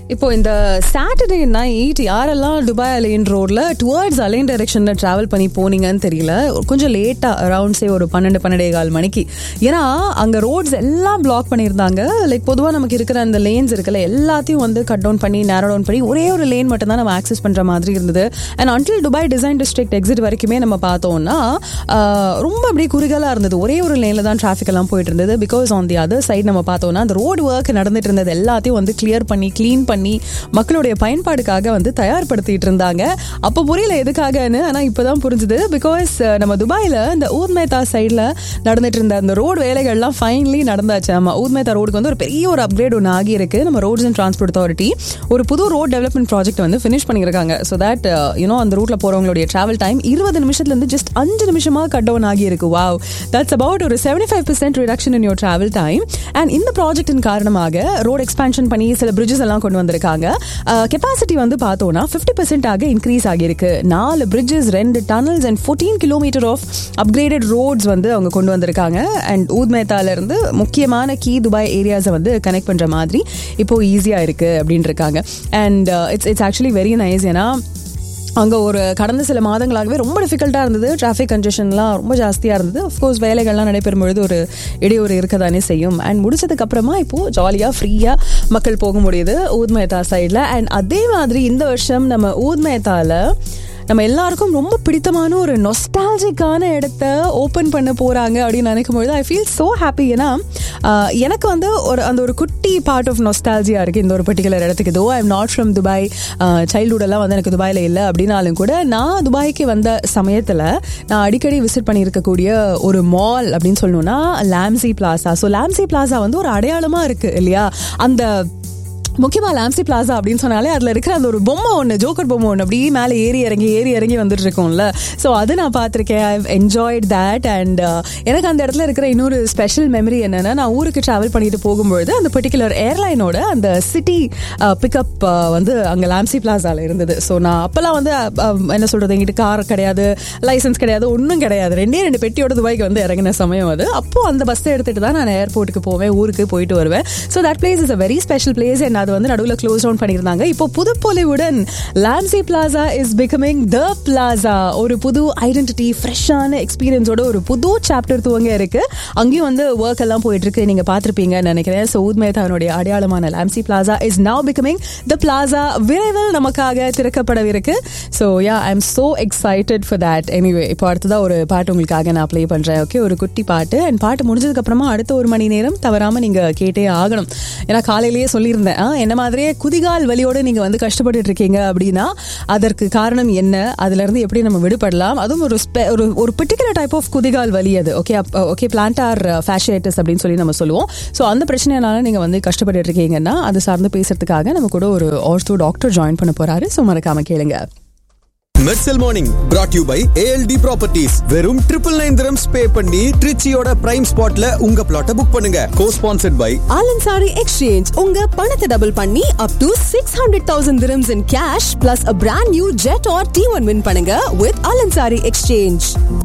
இப்போ இந்த Saturday night யாரெல்லாம் துபாய் அலைன் ரோட்ல டுவர்ட்ஸ் அலைன் டைரக்ஷன்ல டிராவல் பண்ணி போனீங்கன்னு தெரியல கொஞ்சம் லேட்டா அரௌண்ட் சே ஒரு பன்னெண்டு பன்னெண்டே கால் மணிக்கு ஏன்னா அங்க ரோட்ஸ் எல்லாம் பிளாக் பண்ணியிருந்தாங்க லைக் பொதுவா நமக்கு இருக்கிற அந்த லேன்ஸ் இருக்குல்ல எல்லாத்தையும் வந்து கட் டவுன் பண்ணி நேரோ டவுன் பண்ணி ஒரே ஒரு லேன் மட்டும் தான் நம்ம ஆக்சஸ் பண்ற மாதிரி இருந்தது and until Dubai design district exit வரைக்குமே நம்ம பார்த்தோம்னா ஆஹ், ரொம்ப அப்படியே குறுகலா இருந்தது ஒரே ஒரு லேன்ல தான் டிராஃபிக் எல்லாம் போயிட்டு இருந்தது because on the other side நம்ம பார்த்தோம்னா அந்த ரோடு ஒர்க் நடந்துட்டு இருந்தது எல்லாத்தையும் வந்து கிளியர் பண்ணி க்ளீன் பண்ணி மக்களுடைய பயன்பாடுக்காக வந்து தயார்படுத்திட்டு இருந்தாங்க அப்போ புரியல எதுக்காகன்னு ஆனா இப்பதான் புரிஞ்சுது பிகாஸ் நம்ம துபாயில இந்த ஊத்மேத்தா சைட்ல நடந்துட்டு இருந்த அந்த ரோடு வேலைகள்லாம் ஃபைனலி நடந்தாச்சு ஆமா ஊத்மேத்தா ரோடுக்கு வந்து ஒரு பெரிய ஒரு அப்கிரேட் ஒன்று ஆகி இருக்கு நம்ம ரோட்ஸ் அண்ட் டிரான்ஸ்போர்ட் அத்தாரிட்டி ஒரு புது ரோட் டெவலப்மெண்ட் ப்ராஜெக்ட் வந்து ஃபினிஷ் பண்ணியிருக்காங்க ஸோ தட் யூனோ அந்த ரூட்ல போறவங்களுடைய டிராவல் டைம் இருபது நிமிஷத்துல இருந்து ஜஸ்ட் அஞ்சு நிமிஷமா கட் டவுன் ஆகி இருக்கு வாவ் தட்ஸ் அபவுட் ஒரு seventy five percent reduction in your travel time and இந்த ப்ராஜெக்டின் காரணமாக ரோட் எக்ஸ்பான்ஷன் பண்ணி சில பிரிட்ஜஸ் எல்லாம் கொண்டு வந்திருக்காங்க கெப்பாசிட்டி வந்து பார்த்தோம்னா ஃபிஃப்டி பர்சன்ட் ஆக இன்க்ரீஸ் ஆகியிருக்கு நாலு பிரிட்ஜஸ் ரெண்டு tunnels and fourteen kilometre of upgraded roads வந்து அவங்க கொண்டு வந்திருக்காங்க அண்ட் ஊத்மேத்தால இருந்து முக்கியமான கீ துபாய் ஏரியாஸை வந்து கனெக்ட் பண்ற மாதிரி இப்போ ஈஸியா இருக்கு அப்படின்னு இருக்காங்க and it's it's actually very nice ஏன்னா அங்கே ஒரு கடந்த சில மாதங்களாகவே ரொம்ப டிஃபிகல்ட்டாக இருந்தது டிராஃபிக் கன்ஜெஷன்லாம் ரொம்ப ஜாஸ்தியாக இருந்தது அஃப்கோர்ஸ் வேலைகள்லாம் நடைபெறும் பொழுது ஒரு இடையூறு இருக்க தானே செய்யும் அண்ட் முடிச்சதுக்கு அப்புறமா இப்போது ஜாலியாக ஃப்ரீயாக மக்கள் போக முடியுது ஊத்மேத்தா சைடில் அண்ட் அதே மாதிரி இந்த வருஷம் நம்ம ஊத்மேத்தால நம்ம எல்லாருக்கும் ரொம்ப பிடித்தமான ஒரு நொஸ்டாலஜிக்கான இடத்த ஓப்பன் பண்ண போறாங்க அப்படின்னு நினைக்கும் பொழுது ஐ ஃபீல் ஸோ ஹாப்பி ஏன்னா ஆஹ், எனக்கு வந்து ஒரு அந்த ஒரு குட்டி பார்ட் ஆஃப் நொஸ்டாலஜியா இருக்கு இந்த ஒரு பர்டிகுலர் இடத்துக்கு though I am not from Dubai childhood எல்லாம் வந்து எனக்கு துபாயில் இல்லை அப்படின்னாலும் கூட நான் துபாய்க்கு வந்த சமயத்தில் நான் அடிக்கடி விசிட் பண்ணியிருக்கக்கூடிய ஒரு மால் அப்படின்னு சொல்லணும்னா Lamcy Plaza so Lamcy Plaza வந்து ஒரு அடையாளமா இருக்கு இல்லையா அந்த முக்கியமா லாம்சி பிளாசா அப்படின்னு சொன்னாலே அதுல இருக்கிற அந்த ஒரு பொம்மை ஒன்று ஜோக்கர் பொம்மை ஒன்று அப்படியே மேலே ஏறி இறங்கி ஏறி இறங்கி வந்துட்டு இருக்கோம்ல ஸோ அது நான் பார்த்துருக்கேன் ஐ என்ஜாய்ட் தேட் அண்ட் எனக்கு அந்த இடத்துல இருக்கிற இன்னொரு ஸ்பெஷல் மெமரி என்னன்னா நான் ஊருக்கு ட்ராவல் பண்ணிட்டு போகும்பொழுது அந்த பர்டிகுலர் ஏர்லைனோட அந்த சிட்டி பிக்கப் வந்து அங்கே லாம்சி பிளாசால இருந்தது ஸோ நான் அப்போல்லாம் வந்து அஹ், அஹ், என்ன சொல்றது எங்கிட்ட கார் கிடையாது லைசன்ஸ் கிடையாது ஒன்றும் கிடையாது ரெண்டே ரெண்டு பெட்டியோட துபாய்க்கு வந்து இறங்கின சமயம் அது அப்போ அந்த பஸ்ஸை எடுத்துட்டு தான் நான் ஏர்போர்ட்டுக்கு போவேன் ஊருக்கு போயிட்டு வருவேன் so that place is a very special place and அது வந்து நடுவில் க்ளோஸ் டவுன் பண்ணியிருந்தாங்க இப்போ புதுப்பொலிவுடன் Lamcy Plaza is becoming the plaza ஒரு புது ஐடென்டிட்டி ஃப்ரெஷ்ஷான எக்ஸ்பீரியன்ஸோட ஒரு புது சாப்டர் துவங்க இருக்கு அங்கேயும் வந்து ஒர்க் எல்லாம் போயிட்டு இருக்கு நீங்க பார்த்திருப்பீங்கன்னு நினைக்கிறேன் ஸோ உத்மேதானுடைய அடையாளமான Lamcy Plaza is now becoming the plaza விரைவில் நமக்காக திறக்கப்படவிருக்கு so ya I am so excited for that anyway இப்போ அடுத்ததா ஒரு பாட்டு உங்களுக்காக நான் ப்ளே பண்றேன் ஓகே ஒரு குட்டி பாட்டு அண்ட் பாட்டு முடிஞ்சதுக்கு அப்புறமா அடுத்த ஒரு மணி நேரம் தவறாம நீங்க கேட்டே ஆகணும் ஏன்னா காலையிலேயே சொல்லியிருந்தேன் ஆ, என்ன மாதிரியே குதிகால் வலியோட நீங்க வந்து கஷ்டப்பட்டுட்டு இருக்கீங்க அப்படின்னா அதற்கு காரணம் என்ன அதுல இருந்து எப்படி நம்ம விடுபடலாம் அதுவும் ஒரு spe- ஒரு ஒரு பர்டிகுலர் டைப் ஆஃப் குதிகால் வலி அது ஓகே ஓகே பிளான்டார் ஃபேஷியேட்டஸ் அப்படின்னு சொல்லி நம்ம சொல்லுவோம் ஸோ அந்த பிரச்சனைனால நீங்க வந்து கஷ்டப்பட்டு இருக்கீங்கன்னா அது சார்ந்து பேசுறதுக்காக நம்ம கூட ஒரு ஆர்த்தோ டாக்டர் ஜாயின் பண்ண போறாரு ஸோ மறக்காம கேளுங்க Mersal morning brought you by ALT properties வெறும் ட்ரிபிள் நைன் திரம்ஸ் பே பண்ணி ட்ரிச்சியோட பிரைம் ஸ்பாட்ல உங்க பிளாட்டை புக் பண்ணுங்க co sponsored by Al Ansari exchange உங்க பணத்தை டபுள் பண்ணி up to six hundred thousand dirhams in cash plus a brand new jet R T one win பண்ணுங்க வித் ஆலன்சாரி எக்ஸ்சேஞ்ச்